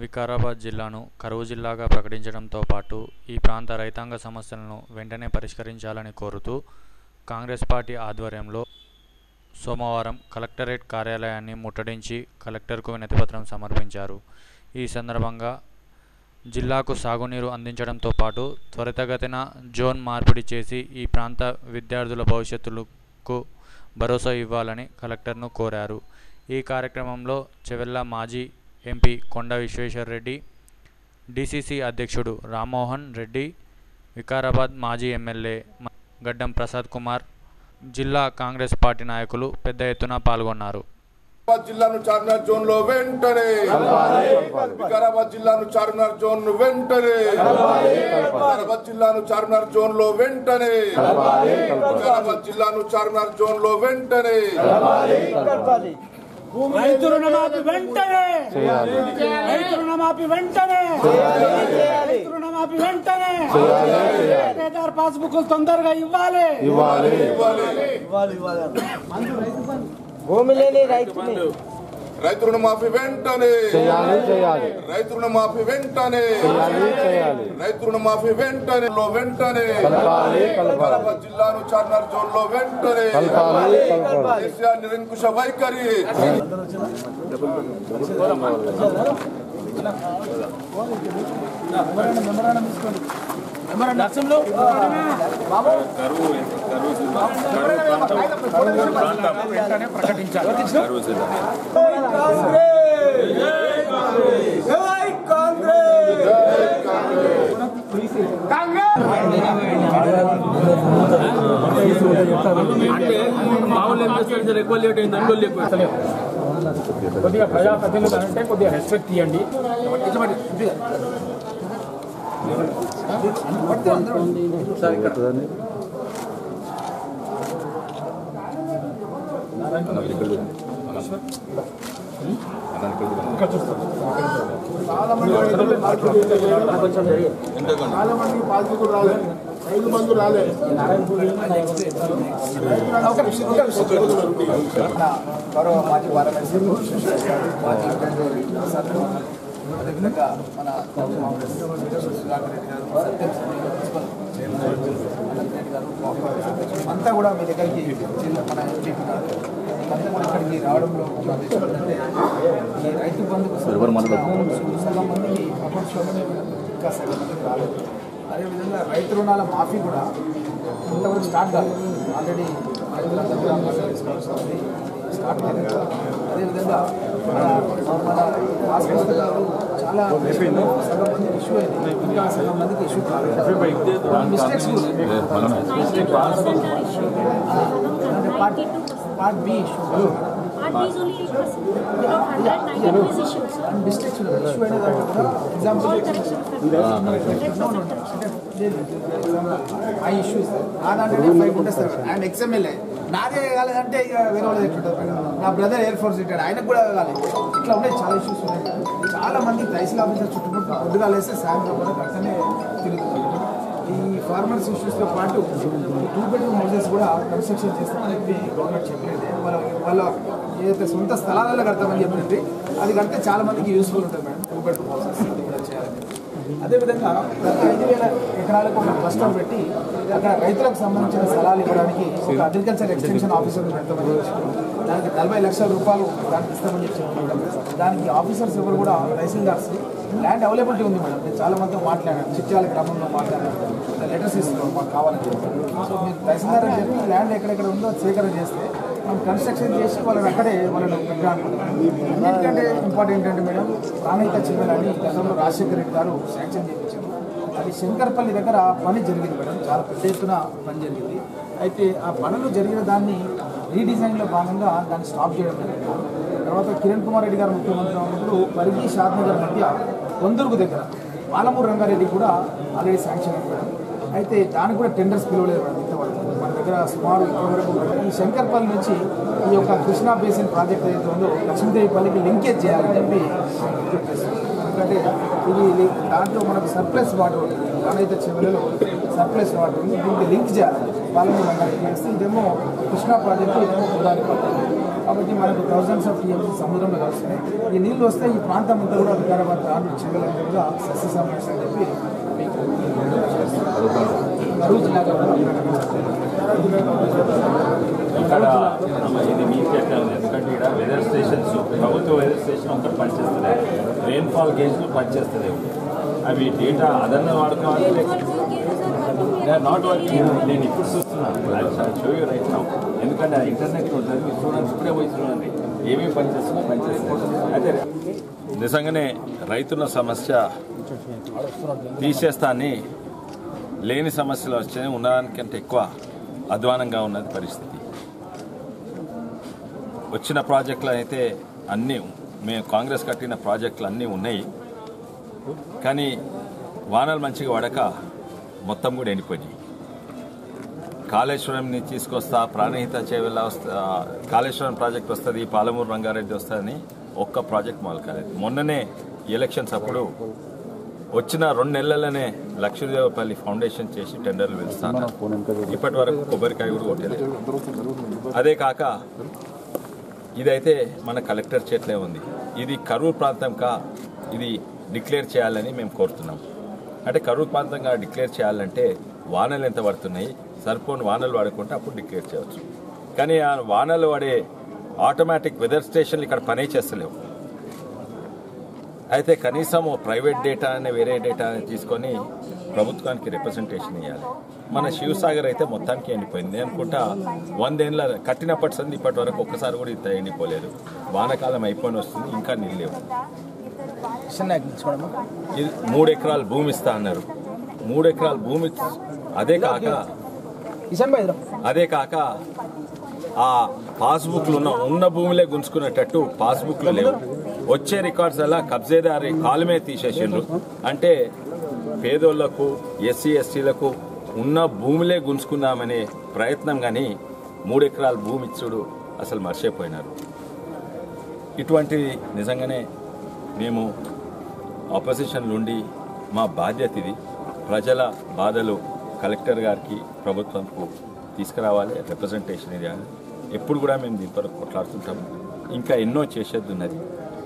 వికారాబాద్ జిల్లాను కరువు జిల్లాగా ప్రకటించడంతో పాటు ఈ ప్రాంత రైతాంగ సమస్యలను వెంటనే పరిష్కరించాలని కోరుతూ కాంగ్రెస్ పార్టీ ఆధ్వర్యంలో సోమవారం కలెక్టరేట్ కార్యాలయాన్ని ముట్టడించి కలెక్టర్కు వినతిపత్రం సమర్పించారు ఈ సందర్భంగా జిల్లాకు సాగునీరు అందించడంతో పాటు త్వరితగతిన జోన్ మార్పిడి చేసి ఈ ప్రాంత విద్యార్థుల భవిష్యత్తులకు భరోసా ఇవ్వాలని కలెక్టర్ను కోరారు ఈ కార్యక్రమంలో చెవెల్ల మాజీ ఎంపీ కొండ విశ్వేశ్వర్ రెడ్డి డిసిసి అధ్యక్షుడు రామ్మోహన్ రెడ్డి వికారాబాద్ మాజీ ఎమ్మెల్యే మ- గడ్డం ప్రసాద్ కుమార్ జిల్లా కాంగ్రెస్ పార్టీ నాయకులు పెద్ద ఎత్తున పాల్గొన్నారు వికారాబాద్ జిల్లాను చార్మినార్ జోన్ లో వెంటనే వికారాబాద్ జిల్లాను చార్మినార్ జోన్ వెంటనే వికారాబాద్ జిల్లాను చార్మినార్ జోన్ లో వెంటనే వికారాబాద్ జిల్లాను చార్మినార్ జోన్ లో వెంటనే రైతు రుణమాఫీ వెంటనే రైతు రుణమాఫీ వెంటనే రైతు రుణమాఫీ వెంటనే కేదార్ పాస్బుక్ తొందరగా ఇవ్వాలి భూమి లేని రైతుని రైతు రుణమాఫీ వెంటనే చేయాలి చేయాలి రైతు రుణమాఫీ వెంటనే చేయాలి చేయాలి రైతు రుణమాఫీ వెంటనే లో వెంటనే కలపాలి కలపాలి వికారాబాద్ జిల్లాను చార్మినార్ జోన్ లో వెంటనే కలపాలి కలపాలి కేసీఆర్ నిరంకుశ వైఖరి అంటే మామూలు ఏం చేస్తారు సార్ ఎక్కువ లేట్ అయింది అంటే ఎక్కువ కొద్దిగా ప్రజాప్రతినిధులు అంటే కొద్దిగా రెస్పెక్ట్ ఇవ్వండి చాలా మంది బాధితులు రాలేదు రైతు బంధు రాలేదు గౌరవ మాజీ పార్లమెంట్ మాజీ ప్రసాద్ అదేవిధంగా మన కాంగ్రెస్ సుధాకర్ రెడ్డి గారు సత్యం మున్సిపల్ చైర్మన్ అనంత్ రెడ్డి గారు అంతా కూడా మీ దగ్గరికి జిల్లా మన ఎంపీ గారు అంతా కూడా ఇక్కడికి రావడంలో ముఖ్య ఉద్దేశం ఏంటంటే ఈ రైతు బంధుకు సంబంధించి సగం మందికి అకౌంట్స్ ఇంకా సగం మందికి రాలేదు అదేవిధంగా రైతు రుణాల మాఫీ కూడా ఇంతవరకు స్టార్ట్ కాలేదు ఆల్రెడీ రైతులందరూ కూడా ఆత్మహత్య చేసుకోవాల్సి ఉంది స్టార్ట్ కాలేదు అదేవిధంగా మన మన హాస్పిటల్ గారు చాలా సగం మంది ఇష్యూ అయింది ఇంకా సగం మందికి ఇష్యూ కాలేదు mistakes part part B issue Part B is only 8%. Out of 100, 90 is issues. And mistakes ఉన్నాయి ఇష్యూ అయిన దాంట్లో కూడా example All correction of 100% correction. ఆ ఇష్యూస్ ఆ దాంట్లో ఫైవ్ ఉంటుంది సార్ అండ్ ఎక్స్ఎమ్ఎల్ఏ నాదే కాలేదంటే ఇక వేరే వాళ్ళు ఎట్లుంటుంది మేడం నా బ్రదర్ ఎయిర్ ఫోర్స్ రిటైర్డ్ ఆయనకు కూడా కాలేదు ఇట్లా ఉన్నాయి చాలా ఇష్యూస్ ఉన్నాయి చాలా మంది తహసీల్ ఆఫీసర్ చుట్టుముట్టు పొద్దుగా లేస్తే సాయంత్రం కూడా అట్లనే తిరుగుతుంది ఈ ఫార్మర్స్ ఇష్యూస్తో పాటు ఈ టూ బెడ్రూమ్ హౌసెస్ కూడా కన్స్ట్రక్షన్ చేస్తామని చెప్పి గవర్నమెంట్ చెప్పలేదు వాళ్ళ వాళ్ళ ఏదైతే సొంత స్థలాలలో కడతామని చెప్పింది అది కడితే చాలా మందికి యూస్ఫుల్ ఉంటుంది మేడం టూ బెడ్రూమ్ హౌసెస్ అది కూడా చేయాలని అదేవిధంగా ప్రతి ఐదు వేల ఎకరాలకు ఒక క్లస్టర్ పెట్టి అక్కడ రైతులకు సంబంధించిన స్థలాలు ఇవ్వడానికి ఒక అగ్రికల్చర్ ఎక్స్టెన్షన్ ఆఫీసర్ పెడతామని చెప్పి దానికి నలభై లక్షల రూపాయలు దానికి ఇస్తామని చెప్పి చెప్తున్నాం దానికి ఆఫీసర్స్ ఎవరు కూడా తహసీల్దార్స్ ల్యాండ్ అవైలబిలిటీ ఉంది మేడం నేను చాలా మందితో మాట్లాడాను చిట్యాల గ్రామంలో మాట్లాడాను లెటర్స్ ఇస్తున్నాం మాకు కావాలని చెప్పి సో మీరు తహసీల్దార్ అని చెప్పి ల్యాండ్ ఎక్కడెక్కడ ఉందో అది సేకరణ చేస్తే మనం కన్స్ట్రక్షన్ చేసి వాళ్ళని అక్కడే వాళ్ళని పెట్టాలనుకుంటున్నాం అన్నిటికంటే ఇంపార్టెంట్ ఏంటంటే మేడం ప్రాణహిత చిన్నలని గతంలో రాజశేఖర రెడ్డి గారు శాంక్షన్ చేయించారు అది శంకర్పల్లి దగ్గర పని జరిగింది మేడం చాలా పెద్ద ఎత్తున పని జరిగింది అయితే ఆ పనులు జరిగిన దాన్ని రీడిజైన్లో భాగంగా దాన్ని స్టాప్ చేయడం జరిగింది తర్వాత కిరణ్ కుమార్ రెడ్డి గారు ముఖ్యమంత్రి ఉన్నప్పుడు పరిగి షాద్నగర్ మధ్య కొందరుకు దగ్గర పాలమూరు రంగారెడ్డి కూడా ఆల్రెడీ శాంక్షన్ అయింది మేడం అయితే దానికి కూడా టెండర్స్ పిలవలేదు మేడం ఇంతవరకు మన దగ్గర సుమారు ఇప్పటివరకు ఈ శంకర్పల్లి నుంచి ఈ యొక్క కృష్ణా బేసిన్ ప్రాజెక్ట్ ఏదైతే ఉందో లక్ష్మీదేవిపల్లికి లింకేజ్ చేయాలని చెప్పి విజ్ఞప్తి చేస్తున్నాం. ఎందుకంటే ఇది లి- దాంట్లో మనకు సర్ప్లస్ వాటర్ ఉంటుంది దానైతే చివరిలో సర్ప్లస్ వాటర్ ఉంది దీనికి లింక్ చేయాలి వాళ్ళని రంగారెడ్డి చేస్తే ఇదేమో కృష్ణా ప్రాజెక్టు ఇదేమో గోదావరి ప్రాజెక్టు కాబట్టి మనకు థౌజండ్స్ ఆఫ్ టీఎంసీ సముద్రంలో కలుస్తున్నాయి ఈ నీళ్ళు వస్తే ఈ ప్రాంతం అంతా కూడా వికారాబాద్ ప్రాంతం చెంగలంతా కూడా సస్యసమస్య అని చెప్పి మీకు కరువు జిల్లాగా ఇక్కడ ఇది మీకు ఎట్లా ఉంది ఎందుకంటే ఇక్కడ వెదర్ స్టేషన్స్ ప్రభుత్వ వెదర్ స్టేషన్ ఒకటి పనిచేస్తుంది రెయిన్ఫాల్ గేజ్లు పనిచేస్తుంది అవి డేటా అదన్న వాడుకోవాలి నాట్ వర్కింగ్ నేను ఇప్పుడు చూస్తున్నాను షో యూ రైట్ నౌ ఎందుకంటే ఆ ఇంటర్నెట్ ఉంటుంది మీరు చూడండి ఇప్పుడే పోయి చూడండి ఏమేమి పనిచేస్తున్నా పనిచేస్తుంది అయితే నిజంగానే రైతుల సమస్య తీసేస్తా అని లేని సమస్యలు వచ్చే ఉన్నదానికంటే ఎక్కువ అధ్వానంగా ఉన్నది పరిస్థితి వచ్చిన ప్రాజెక్టులు అయితే అన్నీ మేము కాంగ్రెస్ కట్టిన ప్రాజెక్టులు అన్నీ ఉన్నాయి కానీ వానలు మంచిగా పడక మొత్తం కూడా ఎండిపోయినాయి కాళేశ్వరంని తీసుకొస్తా ప్రాణహిత చేవెళ్ళ వస్తా కాళేశ్వరం ప్రాజెక్ట్ వస్తుంది పాలమూరు రంగారెడ్డి వస్తుందని ఒక్క ప్రాజెక్ట్ మొదలు కాలేదు మొన్ననే ఎలక్షన్స్ అప్పుడు వచ్చిన రెండు నెలలనే లక్షదేవపల్లి ఫౌండేషన్ చేసి టెండర్లు పిలుస్తాను ఇప్పటి వరకు కొబ్బరికాయ కూడా కొట్టలేదు అదే కాక ఇదైతే మన కలెక్టర్ చేతిలో ఉంది ఇది కరూరు ప్రాంతంగా ఇది డిక్లేర్ చేయాలని మేము కోరుతున్నాం అంటే కరూరు ప్రాంతంగా డిక్లేర్ చేయాలంటే వానలు ఎంత పడుతున్నాయి సరిపోని వానలు పడకుంటే అప్పుడు డిక్లేర్ చేయవచ్చు కానీ ఆ వానలు పడే ఆటోమేటిక్ వెదర్ స్టేషన్లు ఇక్కడ పనే చేస్తలేవు అయితే కనీసం ఓ ప్రైవేట్ డేటా అనే వేరే డేటా అని తీసుకొని ప్రభుత్వానికి రిప్రజెంటేషన్ ఇవ్వాలి మన శివసాగర్ అయితే మొత్తానికి ఎండిపోయింది నేను అనుకుంటా వందేళ్ళ కట్టినప్పటి సంది ఇప్పటి వరకు ఒక్కసారి కూడా ఇంత ఎండిపోలేదు వానకాలం అయిపోయి వస్తుంది ఇంకా నీళ్ళు లేవు ఇది మూడు ఎకరాల భూమి ఇస్తా అన్నారు మూడు ఎకరాల భూమి అదే కాక అదే కాక ఆ పాస్బుక్లు ఉన్న ఉన్న భూమిలే గుంజుకునేటట్టు పాస్బుక్లు లేవు వచ్చే రికార్డ్స్ అలా కబ్జేదారి కాలుమే తీసేసిండ్రు అంటే పేదోళ్లకు ఎస్సీ ఎస్టీలకు ఉన్న భూమిలే గుంజుకుందామనే ప్రయత్నం కానీ మూడు ఎకరాల భూమి ఇచ్చుడు అసలు మర్చిపోయినారు ఇటువంటిది నిజంగానే మేము ఆపోజిషన్ నుండి మా బాధ్యత ఇది ప్రజల బాధలు కలెక్టర్ గారికి ప్రభుత్వంకు తీసుకురావాలి రిప్రజెంటేషన్ ఇవ్వాలి ఎప్పుడు కూడా మేము దీని కొరకు కొట్లాడుతుంటాం ఇంకా ఎన్నో చేసేది ఉన్నది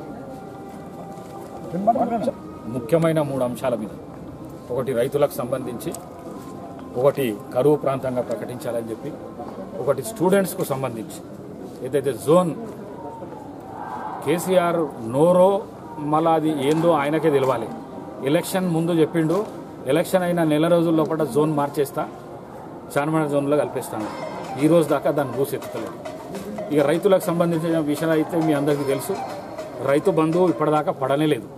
ముఖ్యమైన మూడు అంశాల మీద ఒకటి రైతులకు సంబంధించి ఒకటి కరువు ప్రాంతంగా ప్రకటించాలని చెప్పి ఒకటి స్టూడెంట్స్కు సంబంధించి ఏదైతే జోన్ కేసీఆర్ నోరో మళ్ళా అది ఏందో ఆయనకే తెలవాలి ఎలక్షన్ ముందు చెప్పిండు ఎలక్షన్ అయిన నెల రోజుల లోపల జోన్ మార్చేస్తా చార్మిన జోన్లో కల్పిస్తాను ఈ రోజు దాకా దాన్ని భూసెత్తుతలేదు ఇక రైతులకు సంబంధించిన విషయాలు అయితే మీ అందరికీ తెలుసు రైతు బంధువు ఇప్పటిదాకా పడనే లేదు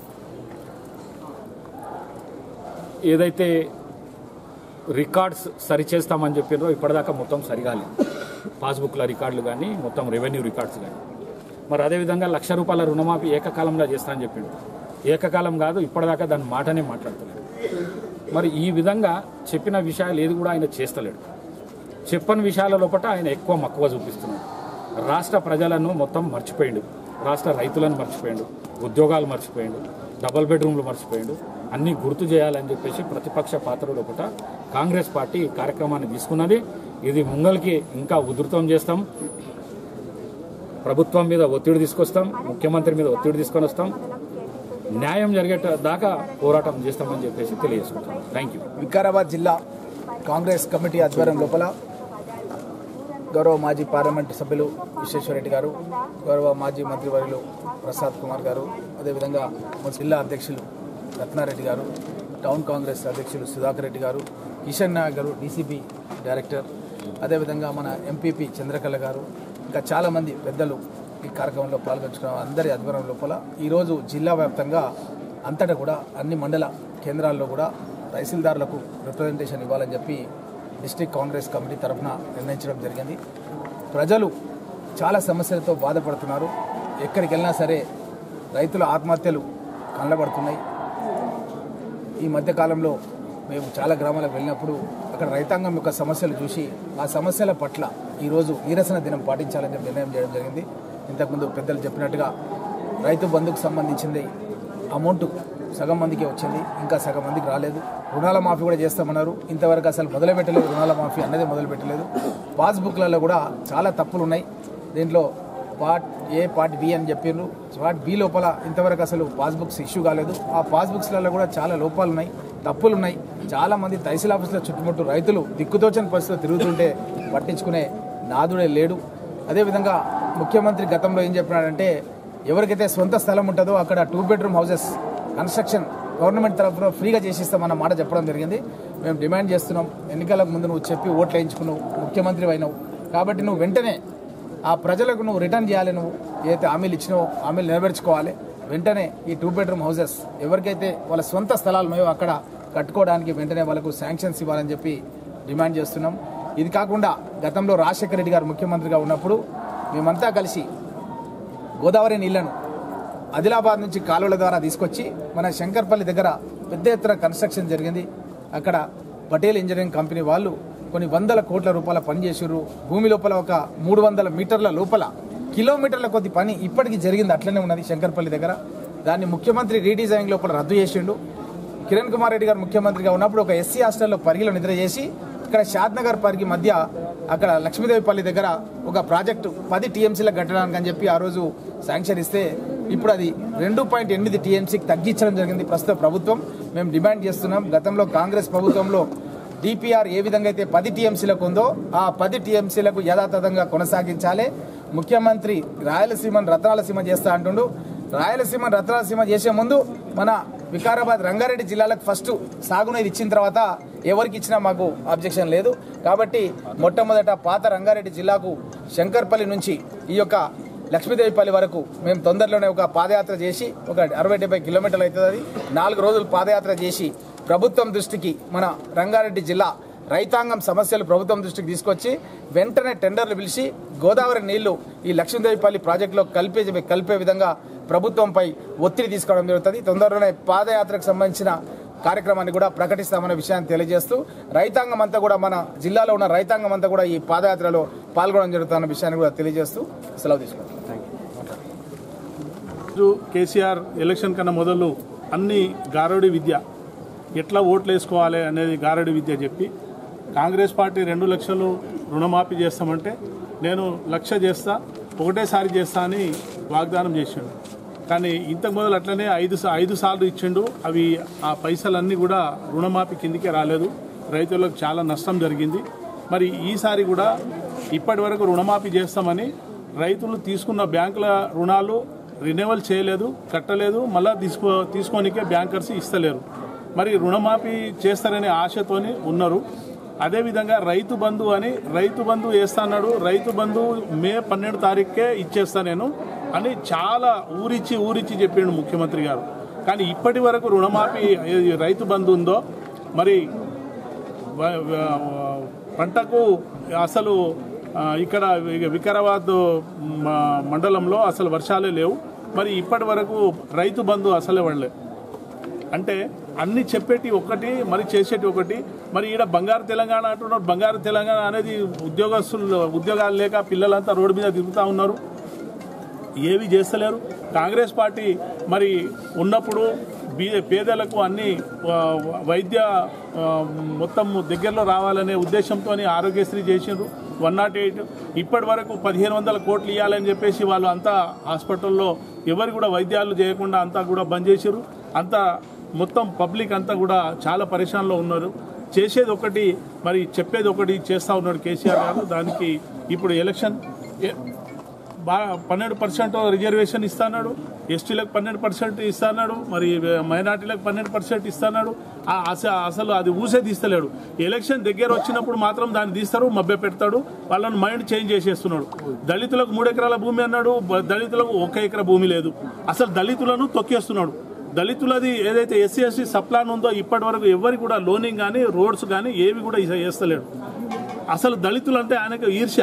ఏదైతే రికార్డ్స్ సరిచేస్తామని చెప్పినారో ఇప్పటిదాకా మొత్తం సరిగాలి పాస్బుక్ల రికార్డులు కానీ మొత్తం రెవెన్యూ రికార్డ్స్ కానీ మరి అదేవిధంగా లక్ష రూపాయల రుణమాఫీ ఏకకాలంలో చేస్తానని చెప్పిండు ఏకకాలం కాదు ఇప్పటిదాకా దాని మాటనే మాట్లాడతలేడు మరి ఈ విధంగా చెప్పిన విషయాలు ఏది కూడా ఆయన చేస్తలేడు చెప్పని విషయాల లోపల ఆయన ఎక్కువ మక్కువ చూపిస్తున్నాడు రాష్ట్ర ప్రజలను మొత్తం మర్చిపోయిండు రాష్ట్ర రైతులను మర్చిపోయిండు ఉద్యోగాలు మర్చిపోయిండు డబుల్ బెడ్రూమ్లు మర్చిపోయిండు అన్నీ గుర్తు చేయాలని చెప్పేసి ప్రతిపక్ష పాత్ర లోపల కాంగ్రెస్ పార్టీ ఈ కార్యక్రమాన్ని తీసుకున్నది ఇది ముంగల్కి ఇంకా ఉధృతం చేస్తాం ప్రభుత్వం మీద ఒత్తిడి తీసుకొస్తాం ముఖ్యమంత్రి మీద ఒత్తిడి తీసుకొని వస్తాం న్యాయం జరిగేట దాకా పోరాటం చేస్తామని చెప్పేసి తెలియజేసుకుంటాం థ్యాంక్ యూ వికారాబాద్ జిల్లా కాంగ్రెస్ కమిటీ ఆధ్వర్యం లోపల గౌరవ మాజీ పార్లమెంట్ సభ్యులు విశ్వేశ్వరరెడ్డి గారు గౌరవ మాజీ మంత్రివర్యులు ప్రసాద్ కుమార్ గారు అదేవిధంగా మన జిల్లా అధ్యక్షులు రత్నారెడ్డి గారు టౌన్ కాంగ్రెస్ అధ్యక్షులు సుధాకర్ రెడ్డి గారు కిషన్ నాయక్ గారు డీసీపీ డైరెక్టర్ అదేవిధంగా మన ఎంపీపీ చంద్రకళ గారు ఇంకా చాలామంది పెద్దలు ఈ కార్యక్రమంలో పాల్గొంచుకున్న అందరి ఆధ్వర్యం లోపల ఈరోజు జిల్లా వ్యాప్తంగా అంతటా కూడా అన్ని మండల కేంద్రాల్లో కూడా తహసీల్దారులకు రిప్రజెంటేషన్ ఇవ్వాలని చెప్పి డిస్టిక్ కాంగ్రెస్ కమిటీ తరఫున నిర్ణయించడం జరిగింది ప్రజలు చాలా సమస్యలతో బాధపడుతున్నారు ఎక్కడికి వెళ్ళినా సరే రైతుల ఆత్మహత్యలు కనబడుతున్నాయి ఈ మధ్యకాలంలో మేము చాలా గ్రామాలకు వెళ్ళినప్పుడు అక్కడ రైతాంగం యొక్క సమస్యలు చూసి ఆ సమస్యల పట్ల ఈరోజు నిరసన దినం పాటించాలని చెప్పి నిర్ణయం చేయడం జరిగింది ఇంతకుముందు పెద్దలు చెప్పినట్టుగా రైతు బంధుకు సంబంధించింది అమౌంట్ సగం మందికి వచ్చింది ఇంకా సగం మందికి రాలేదు రుణాల మాఫీ కూడా చేస్తామన్నారు ఇంతవరకు అసలు మొదలు పెట్టలేదు రుణాల మాఫీ అన్నది మొదలు పెట్టలేదు పాస్బుక్లలో కూడా చాలా తప్పులు ఉన్నాయి దీంట్లో పార్ట్ ఏ పార్ట్ బి అని చెప్పారు పార్ట్ బి లోపల ఇంతవరకు అసలు పాస్బుక్స్ ఇష్యూ కాలేదు ఆ పాస్బుక్స్లలో కూడా చాలా లోపాలు ఉన్నాయి తప్పులు ఉన్నాయి చాలా మంది తహసీల్ ఆఫీసుల చుట్టుముట్టు రైతులు దిక్కుతోచని పరిస్థితులు తిరుగుతుంటే పట్టించుకునే నాదుడే లేడు అదేవిధంగా ముఖ్యమంత్రి గతంలో ఏం చెప్పినాడంటే ఎవరికైతే సొంత స్థలం ఉంటుందో అక్కడ two bedroom houses construction government తరఫున ఫ్రీగా చేసిస్తామన్న మాట చెప్పడం జరిగింది మేము డిమాండ్ చేస్తున్నాం ఎన్నికలకు ముందు నువ్వు చెప్పి ఓట్లు వేయించుకున్నావు ముఖ్యమంత్రి అయినావు కాబట్టి నువ్వు వెంటనే ఆ ప్రజలకు నువ్వు రిటర్న్ చేయాలి నువ్వు ఏదైతే హామీలు ఇచ్చినావో హామీలు నెరవేర్చుకోవాలి వెంటనే ఈ టూ బెడ్రూమ్ హౌసెస్ ఎవరికైతే వాళ్ళ సొంత స్థలాలు ఉన్నాయో అక్కడ కట్టుకోవడానికి వెంటనే వాళ్ళకు శాంక్షన్స్ ఇవ్వాలని చెప్పి డిమాండ్ చేస్తున్నాం ఇది కాకుండా గతంలో రాజశేఖర రెడ్డి గారు ముఖ్యమంత్రిగా ఉన్నప్పుడు మేమంతా కలిసి గోదావరి నీళ్లను ఆదిలాబాద్ నుంచి కాలువల ద్వారా తీసుకొచ్చి మన శంకర్పల్లి దగ్గర పెద్ద ఎత్తున కన్స్ట్రక్షన్ జరిగింది అక్కడ పటేల్ ఇంజనీరింగ్ కంపెనీ వాళ్ళు కొన్ని వందల కోట్ల రూపాయల పని చేసారు భూమి లోపల ఒక మూడు వందల మీటర్ల లోపల కిలోమీటర్ల కొద్ది పని ఇప్పటికీ జరిగింది అట్లనే ఉన్నది శంకర్పల్లి దగ్గర దాన్ని ముఖ్యమంత్రి రీడిజైన్ లోపల రద్దు చేసిండు కిరణ్ కుమార్ రెడ్డి గారు ముఖ్యమంత్రిగా ఉన్నప్పుడు ఒక ఎస్సీ హాస్టల్లో పరిగిలో నిద్ర చేసి ఇక్కడ షాద్నగర్ పరిగి మధ్య అక్కడ లక్ష్మీదేవిపల్లి దగ్గర ఒక ప్రాజెక్టు పది టీఎంసీలకు కట్టడానికి అని చెప్పి ఆ రోజు శాంక్షన్ ఇస్తే ఇప్పుడు అది రెండు పాయింట్ ఎనిమిది టీఎంసీకి తగ్గించడం జరిగింది ప్రస్తుత ప్రభుత్వం మేము డిమాండ్ చేస్తున్నాం గతంలో కాంగ్రెస్ ప్రభుత్వంలో డిపిఆర్ ఏ విధంగా అయితే పది టీఎంసీలకు ఉందో ఆ పది టీఎంసీలకు యథాతథంగా కొనసాగించాలి ముఖ్యమంత్రి రాయలసీమను రత్నాలసీమ చేస్తా అంటుండు రాయలసీమ రత్నాలసీమ చేసే ముందు మన వికారాబాద్ రంగారెడ్డి జిల్లాలకు ఫస్ట్ సాగునీరు ఇచ్చిన తర్వాత ఎవరికి ఇచ్చినా మాకు అబ్జెక్షన్ లేదు కాబట్టి మొట్టమొదట పాత రంగారెడ్డి జిల్లాకు శంకర్పల్లి నుంచి ఈ యొక్క లక్ష్మీదేవిపల్లి వరకు మేము తొందరలోనే ఒక పాదయాత్ర చేసి ఒక అరవై డెబ్బై కిలోమీటర్లు అవుతుంది అది నాలుగు రోజులు పాదయాత్ర చేసి ప్రభుత్వం దృష్టికి మన రంగారెడ్డి జిల్లా రైతాంగం సమస్యలు ప్రభుత్వం దృష్టికి తీసుకొచ్చి వెంటనే టెండర్లు పిలిచి గోదావరి నీళ్లు ఈ లక్ష్మీదేవిపల్లి ప్రాజెక్టులో కలిపే కలిపే విధంగా ప్రభుత్వంపై ఒత్తిడి తీసుకోవడం జరుగుతుంది తొందరలోనే పాదయాత్రకు సంబంధించిన కార్యక్రమాన్ని కూడా ప్రకటిస్తామనే విషయాన్ని తెలియజేస్తూ రైతాంగం అంతా కూడా మన జిల్లాలో ఉన్న రైతాంగం అంతా కూడా ఈ పాదయాత్రలో పాల్గొనడం జరుగుతున్న విషయాన్ని కూడా తెలియజేస్తూ సెలవు తీసుకుంటాం రోజు కేసీఆర్ ఎలక్షన్ కన్నా మొదలు అన్ని గారడి విద్య ఎట్లా ఓట్లు వేసుకోవాలి అనేది గారడి విద్య చెప్పి కాంగ్రెస్ పార్టీ రెండు లక్షలు రుణమాఫీ చేస్తామంటే నేను లక్ష చేస్తా ఒకటేసారి చేస్తా అని వాగ్దానం చేసిండు కానీ ఇంతకు మొదలు అట్లనే ఐదు సా- ఐదు సార్లు ఇచ్చిండు అవి ఆ పైసలన్నీ కూడా రుణమాఫీ కిందికే రాలేదు రైతులకు చాలా నష్టం జరిగింది మరి ఈసారి కూడా ఇప్పటి వరకు రుణమాఫీ చేస్తామని రైతులు తీసుకున్న బ్యాంకుల రుణాలు రినెవల్ చేయలేదు కట్టలేదు మళ్ళా తీసుకో తీసుకోనికే బ్యాంకర్స్ ఇస్తలేరు మరి రుణమాఫీ చేస్తారనే ఆశతోని ఉన్నారు అదేవిధంగా రైతు బంధు అని రైతు బంధు వేస్తాన్నాడు రైతు బంధు మే పన్నెండు తారీఖుకే ఇచ్చేస్తా నేను అని చాలా ఊరిచ్చి ఊరిచ్చి చెప్పిండు ముఖ్యమంత్రి గారు కానీ ఇప్పటి వరకు రుణమాఫీ ఏది రైతు బంధు ఉందో మరి వ- వ- పంటకు అసలు ఆ, ఇక్కడ వి- వికారాబాద్ మ- మండలంలో అసలు వర్షాలే లేవు మరి ఇప్పటి వరకు రైతు బంధు అసలే పడలే అంటే అన్ని చెప్పేటి ఒకటి మరి చేసేటి ఒకటి మరి ఈడ బంగారు తెలంగాణ అంటున్నారు బంగారు తెలంగాణ అనేది ఉద్యోగస్తులు ఉద్యోగాలు లేక పిల్లలంతా రోడ్డు మీద తిరుగుతూ ఉన్నారు ఏవి చేస్తలేరు కాంగ్రెస్ పార్టీ మరి ఉన్నప్పుడు బీ- పేదలకు అన్ని ఆ, వైద్య ఆ, మొత్తం దగ్గరలో రావాలనే ఉద్దేశంతో ఆరోగ్యశ్రీ చేసిండ్రు వన్ నాట్ ఎయిట్ ఇప్పటి వరకు పదిహేను వందల కోట్లు ఇవ్వాలని చెప్పేసి వాళ్ళు అంతా హాస్పిటల్లో ఎవరు కూడా వైద్యాలు చేయకుండా అంతా కూడా బంద్ చేసారు అంతా మొత్తం పబ్లిక్ అంతా కూడా చాలా పరేషాన్లో ఉన్నారు చేసేది ఒకటి మరి చెప్పేది ఒకటి చేస్తూ ఉన్నాడు కేసీఆర్ గారు దానికి ఇప్పుడు ఎలక్షన్ ఎ- బాగా పన్నెండు పర్సెంట్ రిజర్వేషన్ ఇస్తాడు ఎస్టీలకు పన్నెండు పర్సెంట్ ఇస్తాడు మరి మైనార్టీలకు పన్నెండు పర్సెంట్ ఇస్తాడు అసలు అది ఊసే తీస్తలేడు ఎలక్షన్ దగ్గర వచ్చినప్పుడు మాత్రం దాన్ని తీస్తారు మభ్య పెడతాడు వాళ్ళని మైండ్ చేంజ్ చేసేస్తున్నాడు దళితులకు మూడు ఎకరాల భూమి అన్నాడు బ- దళితులకు ఒక ఎకరా భూమి లేదు అసలు దళితులను తొక్కేస్తున్నాడు దళితులది ఏదైతే ఎస్సీ ఎస్సీ సప్లాన్ ఉందో ఇప్పటి వరకు ఎవరికి కూడా లోనింగ్ కానీ రోడ్స్ కానీ ఏవి కూడా చేస్తలేడు అసలు దళితులు అంటే ఆయనకు ఈర్ష్య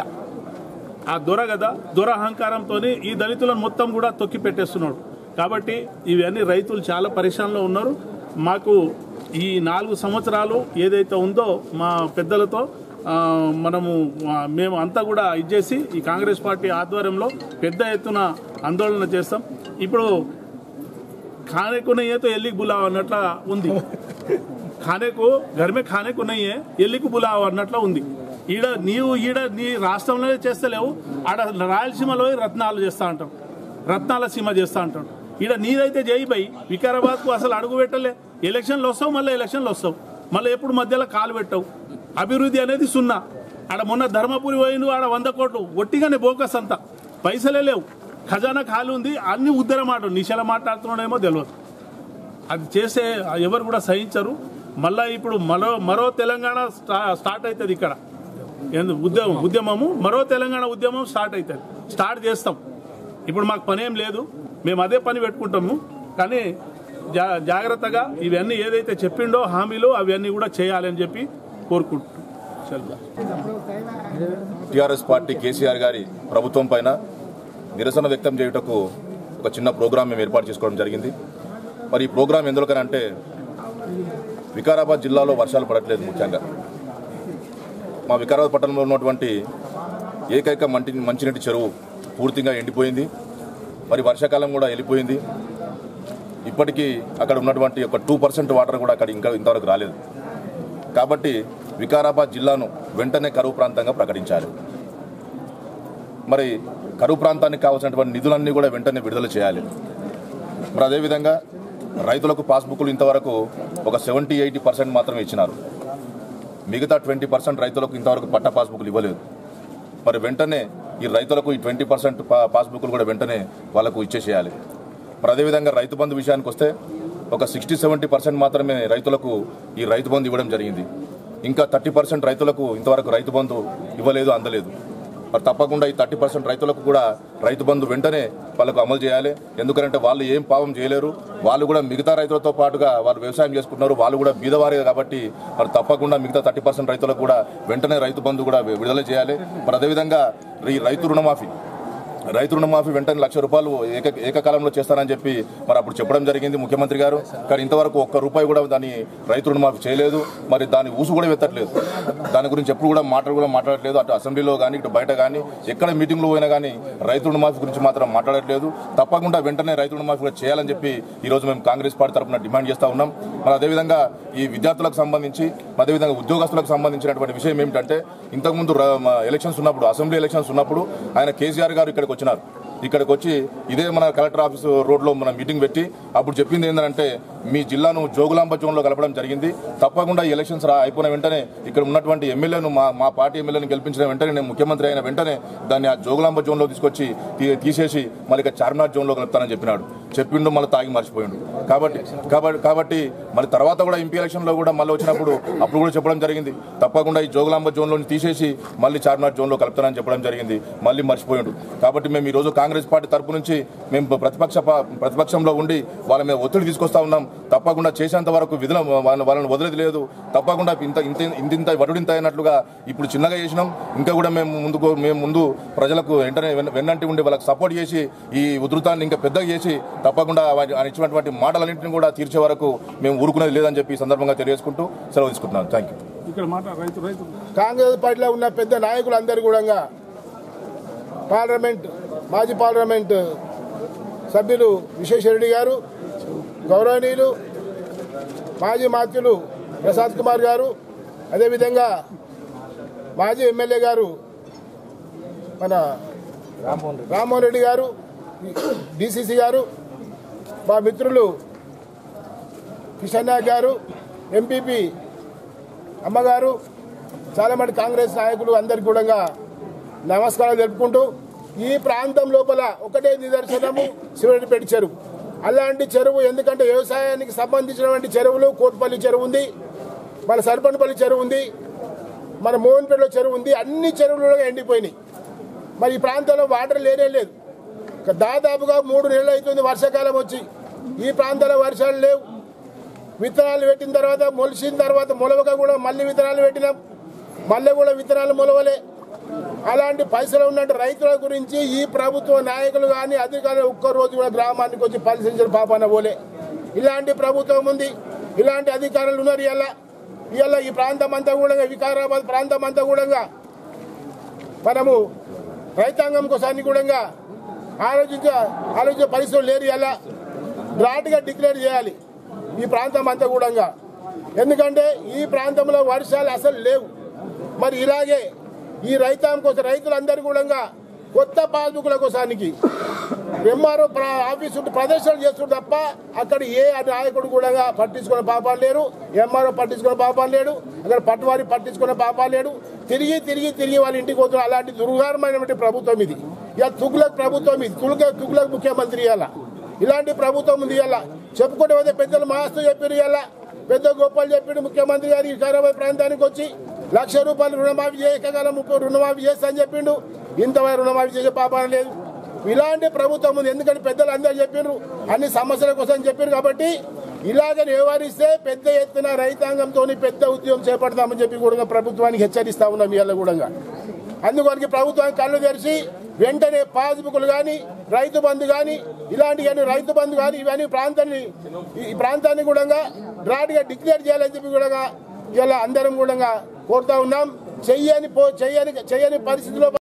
ఆ దొర కదా దొర అహంకారంతో ఈ దళితులను మొత్తం కూడా తొక్కి పెట్టేస్తున్నాడు కాబట్టి ఇవన్నీ రైతులు చాలా పరిశ్రమలో ఉన్నారు మాకు ఈ నాలుగు సంవత్సరాలు ఏదైతే ఉందో మా పెద్దలతో ఆ, మనము ఆ, మేము అంతా కూడా ఇచ్చేసి ఈ కాంగ్రెస్ పార్టీ ఆధ్వర్యంలో పెద్ద ఎత్తున ఆందోళన చేస్తాం ఇప్పుడు खाने को नहीं है तो ఎల్లికి బులావ్ అన్నట్ల ఉంది ఖానేకు గర్మే ఖానేకు नहीं है ఎల్లికి బులావ్ అన్నట్ల ఉంది ఈడ నీవు ఈడ నీ రాష్ట్రంలోనే చేస్తలేవు ఆడ రాయలసీమలో రత్నాలు చేస్తా అంటాం రత్నాల సీమ చేస్తా అంటాం ఈడ నీదైతే చేయి పోయి వికారాబాద్కు అసలు అడుగు పెట్టలే ఎలక్షన్లు వస్తావు మళ్ళీ ఎలక్షన్లు వస్తావు మళ్ళీ ఎప్పుడు మధ్యలో కాలు పెట్టవు అభివృద్ధి అనేది సున్నా ఆడ మొన్న ధర్మపురి పోయిండు ఆడ వంద కోట్లు ఒట్టిగానే బోకస్ అంతా పైసలే లేవు ఖజానా ఖాళీ ఉంది అన్ని ఉద్దర మాట నిశల మాట్లాడుతున్నాడేమో తెలియదు అది చేస్తే ఎవరు కూడా సహించరు మళ్ళా ఇప్పుడు మరో మరో తెలంగాణ స్టా- స్టార్ట్ అవుతుంది ఇక్కడ ఎందు- ఉద్యమం ఉద్యమము మరో తెలంగాణ ఉద్యమం స్టార్ట్ అవుతుంది స్టార్ట్ చేస్తాం ఇప్పుడు మాకు పని ఏం లేదు మేము అదే పని పెట్టుకుంటాము కానీ జా జాగ్రత్తగా ఇవన్నీ ఏదైతే చెప్పిండో హామీలు అవన్నీ కూడా చేయాలని చెప్పి కోరుకుంటున్నాం చల్లా టీఆర్ఎస్ పార్టీ కేసీఆర్ గారి ప్రభుత్వం పైన నిరసన వ్యక్తం చేయుటకు ఒక చిన్న ప్రోగ్రాం మేము ఏర్పాటు చేసుకోవడం జరిగింది మరి ఈ ప్రోగ్రాం ఎందుకనంటే వికారాబాద్ జిల్లాలో వర్షాలు పడట్లేదు ముఖ్యంగా మా వికారాబాద్ పట్టణంలో ఉన్నటువంటి ఏకైక మంటి మంచినీటి చెరువు పూర్తిగా ఎండిపోయింది మరి వర్షాకాలం కూడా వెళ్ళిపోయింది ఇప్పటికీ అక్కడ ఉన్నటువంటి ఒక టూ పర్సెంట్ వాటర్ కూడా అక్కడ ఇంకా ఇంతవరకు రాలేదు కాబట్టి వికారాబాద్ జిల్లాను వెంటనే కరువు ప్రాంతంగా ప్రకటించాలి మరి కరువు ప్రాంతానికి కావాల్సినటువంటి నిధులన్నీ కూడా వెంటనే విడుదల చేయాలి మరి అదేవిధంగా రైతులకు పాస్బుక్లు ఇంతవరకు ఒక సెవెంటీ ఎయిటీ పర్సెంట్ మాత్రమే ఇచ్చినారు మిగతా ట్వంటీ పర్సెంట్ రైతులకు ఇంతవరకు పట్ట పాస్బుక్లు ఇవ్వలేదు మరి వెంటనే ఈ రైతులకు ఈ ట్వంటీ పర్సెంట్ పాస్బుక్లు కూడా వెంటనే వాళ్ళకు ఇచ్చేసేయాలి మరి అదేవిధంగా రైతు బంధు విషయానికి వస్తే ఒక సిక్స్టీ సెవెంటీ పర్సెంట్ మాత్రమే రైతులకు ఈ రైతు బంధు ఇవ్వడం జరిగింది ఇంకా థర్టీ పర్సెంట్ రైతులకు ఇంతవరకు రైతు బంధు ఇవ్వలేదు అందలేదు మరి తప్పకుండా ఈ థర్టీ పర్సెంట్ రైతులకు కూడా రైతు బంధు వెంటనే వాళ్ళకు అమలు చేయాలి ఎందుకంటే వాళ్ళు ఏం పాపం చేయలేరు వాళ్ళు కూడా మిగతా రైతులతో పాటుగా వాళ్ళు వ్యవసాయం చేసుకుంటున్నారు వాళ్ళు కూడా బీదవారే కాబట్టి మరి తప్పకుండా మిగతా థర్టీ పర్సెంట్ రైతులకు కూడా వెంటనే రైతు బంధు కూడా విడుదల చేయాలి మరి అదేవిధంగా ఈ రైతు రుణమాఫీ రైతు రుణమాఫీ వెంటనే లక్ష రూపాయలు ఏక ఏకకాలంలో చేస్తానని చెప్పి మరి అప్పుడు చెప్పడం జరిగింది ముఖ్యమంత్రి గారు కానీ ఇంతవరకు ఒక్క రూపాయి కూడా దాని రైతు రుణమాఫీ చేయలేదు మరి దాని ఊసు కూడా వెత్తట్లేదు దాని గురించి ఎప్పుడు కూడా మాటలు కూడా మాట్లాడట్లేదు అటు అసెంబ్లీలో కానీ ఇటు బయట కానీ ఎక్కడ మీటింగ్లో పోయినా కానీ రైతు రుణమాఫీ గురించి మాత్రం మాట్లాడట్లేదు తప్పకుండా వెంటనే రైతు రుణమాఫీ కూడా చేయాలని చెప్పి ఈ రోజు మేము కాంగ్రెస్ పార్టీ తరఫున డిమాండ్ చేస్తా ఉన్నాం మరి అదేవిధంగా ఈ విద్యార్థులకు సంబంధించి అదేవిధంగా ఉద్యోగస్తులకు సంబంధించినటువంటి విషయం ఏమిటంటే ఇంతకుముందు ర- మ- ఎలక్షన్స్ ఉన్నప్పుడు అసెంబ్లీ ఎలక్షన్స్ ఉన్నప్పుడు ఆయన కేసీఆర్ గారు ఇక్కడికి వచ్చినారు ఇక్కడికి వచ్చి ఇదే మన కలెక్టర్ ఆఫీస్ రోడ్లో మన మీటింగ్ పెట్టి అప్పుడు చెప్పింది ఏంటంటే మీ జిల్లాను జోగులాంబ జోన్లో కలపడం జరిగింది తప్పకుండా ఈ ఎలక్షన్స్ రా అయిపోయిన వెంటనే ఇక్కడ ఉన్నటువంటి ఎమ్మెల్యేను మా మా పార్టీ ఎమ్మెల్యేని గెలిపించిన వెంటనే నేను ముఖ్యమంత్రి అయిన వెంటనే దాన్ని ఆ జోగులాంబ జోన్లో తీసుకొచ్చి తీ- తీసేసి మళ్ళీ ఇక చార్మినార్ జోన్లో కలుపుతానని చెప్పినాడు చెప్పిండు మళ్ళీ తాగి మర్చిపోయిండు కాబట్టి కాబట్టి కాబట్టి మరి తర్వాత కూడా ఎంపీ ఎలక్షన్లో కూడా మళ్ళీ వచ్చినప్పుడు అప్పుడు కూడా చెప్పడం జరిగింది తప్పకుండా ఈ జోగులాంబ జోన్లో తీసేసి మళ్ళీ చార్మినార్ జోన్లో కలుపుతానని చెప్పడం జరిగింది మళ్ళీ మర్చిపోయిండు కాబట్టి మేము ఈ రోజు కాంగ్రెస్ పార్టీ తరపు నుంచి మేము ప్రతిపక్ష ప- ప్రతిపక్షంలో ఉండి వాళ్ళ మీద ఒత్తిడి తీసుకొస్తా ఉన్నాం తప్పకుండా చేసేంత వరకు విధుల వాళ్ళ- వాళ్ళని వదిలేది లేదు తప్పకుండా ఇంత ఇంత ఇంతింత వడుడింత అయినట్లుగా ఇప్పుడు చిన్నగా చేసినాం ఇంకా కూడా మేము ముందుకు మేము ముందు ప్రజలకు వెంటనే వెన్- వెన్నంటి ఉండి వాళ్ళకి సపోర్ట్ చేసి ఈ ఉధృతాన్ని ఇంకా పెద్దగా చేసి తప్పకుండా వారి- ఆయన ఇచ్చినటువంటి మాటలన్నింటినీ కూడా తీర్చే వరకు మేము ఊరుకునేది లేదని చెప్పి ఈ సందర్భంగా తెలియజేసుకుంటూ సెలవు తీసుకుంటున్నాను థ్యాంక్ యూ ఇక్కడ మాట రైతు రైతు కాంగ్రెస్ పార్టీలో ఉన్న పెద్ద నాయకులందరూ కూడా పార్లమెంట్ మాజీ పార్లమెంట్ సభ్యులు విశ్వేశ్వరరెడ్డి గారు గౌరవనీయులు మాజీ మాత్యులు ప్రసాద్ కుమార్ గారు అదేవిధంగా మాజీ ఎమ్మెల్యే గారు మన రామ్మోహన్ రెడ్డి గారు డిసిసి గారు మా మిత్రులు కిషన్ నాయక్ గారు ఎంపీపీ అమ్మగారు చాలా మంది కాంగ్రెస్ నాయకులు అందరికి కూడా నమస్కారాలు తెలుపుకుంటూ ఈ ప్రాంతం లోపల ఒకటే నిదర్శనము శివరెడ్డిపేట చెరువు అలాంటి చెరువు ఎందుకంటే వ్యవసాయానికి సంబంధించినటువంటి చెరువులు కోట్పల్లి చెరువు ఉంది మన సర్పంపల్లి చెరువు ఉంది మన మోహన్పేటలో చెరువు ఉంది అన్ని చెరువులు కూడా ఎండిపోయినాయి మరి ఈ ప్రాంతంలో వాటర్ లేనే లేదు ఇక దాదాపుగా మూడు నెలలు అవుతుంది వర్షాకాలం వచ్చి ఈ ప్రాంతంలో వర్షాలు లేవు విత్తనాలు పెట్టిన తర్వాత మొలిసిన తర్వాత మొలవక కూడా మళ్ళీ విత్తనాలు పెట్టినాం మళ్ళీ కూడా విత్తనాలు మొలవలే అలాంటి పైసలు ఉన్నట్టు రైతుల గురించి ఈ ప్రభుత్వ నాయకులు కానీ అధికారులు ఒక్క రోజు కూడా గ్రామానికి వచ్చి పరిశీలించిన పాపాన పోలే ఇలాంటి ప్రభుత్వం ఉంది ఇలాంటి అధికారులు ఉన్నారు ఇలా ఇలా ఈ ప్రాంతం అంతా కూడా వికారాబాద్ ప్రాంతం అంతా కూడా మనము రైతాంగం కోసాన్ని కూడా ఆలోచించ ఆలోచించే పరిస్థితులు లేరు ఇలా డ్రాట్గా డిక్లేర్ చేయాలి ఈ ప్రాంతం అంతా కూడా ఎందుకంటే ఈ ప్రాంతంలో వర్షాలు అసలు లేవు మరి ఇలాగే ఈ రైతాం కోసం రైతులందరూ కూడా కొత్త పాస్బుక్ల కోసానికి ఎంఆర్ఓ ఆఫీస్ ఉంటే ప్రదర్శనలు చేస్తున్నారు తప్ప అక్కడ ఏ నాయకుడు కూడా పట్టించుకునే పాపాలు లేరు ఎంఆర్ఓ పట్టించుకునే పాపాలు లేడు అక్కడ పట్టువారి పట్టించుకునే పాపాలు లేడు తిరిగి తిరిగి తిరిగి వాళ్ళ ఇంటికి పోతున్నారు అలాంటి దుర్గారమైనటువంటి ప్రభుత్వం ఇది ఇక తుగులకు ప్రభుత్వం ఇది తుగుల తుగులకు ముఖ్యమంత్రి ఇవాళ ఇలాంటి ప్రభుత్వం ఉంది ఇవాళ చెప్పుకుంటే పోతే పెద్దలు మాస్తూ చెప్పారు ఇవాళ పెద్ద గొప్పలు చెప్పాడు ముఖ్యమంత్రి గారు ఈ వికారాబాద్ ప్రాంతానికి వచ్చి లక్ష రూపాయలు రుణమాఫీ చేయగల ముప్పై రుణమాఫీ చేస్తా అని చెప్పిండు ఇంతవరకు రుణమాఫీ చేసే పాపాన లేదు ఇలాంటి ప్రభుత్వం ఉంది ఎందుకంటే పెద్దలు అందరూ చెప్పారు అన్ని సమస్యల కోసం చెప్పారు కాబట్టి ఇలాగ వ్యవహరిస్తే పెద్ద ఎత్తున రైతాంగంతో పెద్ద ఉద్యమం చేపడతామని చెప్పి కూడా ప్రభుత్వానికి హెచ్చరిస్తా ఉన్నాం ఇవాళ కూడా అందుకొరకు ప్రభుత్వానికి కళ్ళు తెరిచి వెంటనే పాస్బుక్లు కానీ రైతు బంధు కానీ ఇలాంటివన్నీ రైతు బంధు కానీ ఇవన్నీ ప్రాంతాన్ని ఈ ప్రాంతాన్ని కూడా డ్రాట్గా డిక్లేర్ చేయాలని చెప్పి కూడా ఇలా అందరం కూడా కోరుతా ఉన్నాం చెయ్యని పో చెయ్యని చెయ్యని పరిస్థితిలో